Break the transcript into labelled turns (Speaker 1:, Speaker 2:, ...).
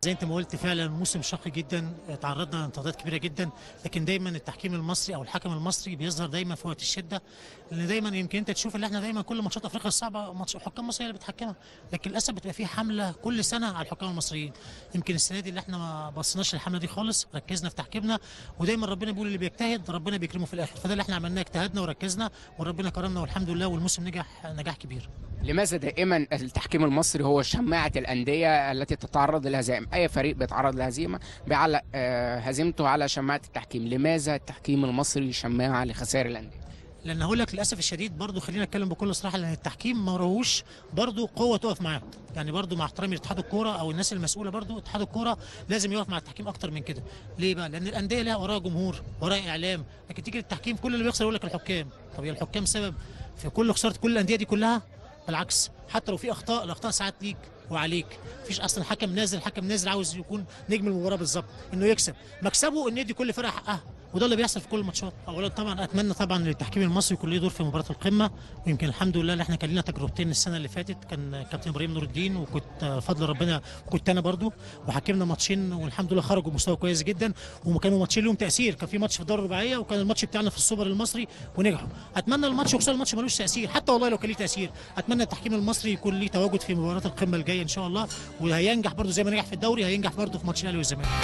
Speaker 1: زي انت ما قلت فعلا موسم شاق جدا تعرضنا لانتقادات كبيره جدا لكن دايما التحكيم المصري او الحكم المصري بيظهر دايما في وقت الشده لان دايما يمكن انت تشوف ان احنا دايما كل ماتشات افريقيا الصعبه ماتش حكام مصريه اللي بتحكمها لكن للاسف بتبقى في حمله كل سنه على الحكام المصريين يمكن السنه دي اللي احنا ما بصيناش للحمله دي خالص ركزنا في تحكيمنا ودايما ربنا بيقول اللي بيجتهد ربنا بيكرمه في الاخر فده اللي احنا عملناه اجتهدنا وركزنا وربنا كرمنا والحمد لله والموسم نجح نجاح كبير
Speaker 2: لماذا دائما التحكيم المصري هو شماعة الأندية التي تتعرض للهزائم أي فريق بيتعرض لهزيمة بيعلق آه، هزيمته على شماعة التحكيم لماذا التحكيم المصري شماعة لخسائر الأندية
Speaker 1: لان هقول لك للاسف الشديد برضو خلينا نتكلم بكل صراحه لان التحكيم ما وراهوش برضو قوه تقف معاه يعني برضو مع احترامي لاتحاد الكوره او الناس المسؤوله برضو اتحاد الكوره لازم يقف مع التحكيم اكتر من كده ليه بقى لان الانديه لها وراها جمهور وراها اعلام لكن تيجي للتحكيم كل اللي بيخسر يقول لك الحكام طب هي الحكام سبب في كل خساره كل الانديه دي كلها بالعكس حتى لو في اخطاء الاخطاء ساعات ليك وعليك مفيش اصلا حكم نازل حكم نازل عاوز يكون نجم المباراه بالظبط انه يكسب مكسبه ان يدي كل فرقه حقها وده اللي بيحصل في كل الماتشات اولا طبعا اتمنى طبعا للتحكيم المصري يكون له دور في مباراه القمه ويمكن الحمد لله اللي احنا كان لنا تجربتين السنه اللي فاتت كان كابتن ابراهيم نور الدين وكنت فضل ربنا كنت انا برضو وحكمنا ماتشين والحمد لله خرجوا بمستوى كويس جدا وكانوا ماتشين لهم تاثير كان في ماتش في الدوري الرباعيه وكان الماتش بتاعنا في السوبر المصري ونجحوا اتمنى الماتش وخصوصا الماتش ملوش تاثير حتى والله لو كان ليه تاثير اتمنى التحكيم المصري يكون ليه تواجد في مباراه القمه الجايه ان شاء الله وهينجح برضو زي ما نجح في الدوري هينجح برضو في ماتش الاهلي والزمالك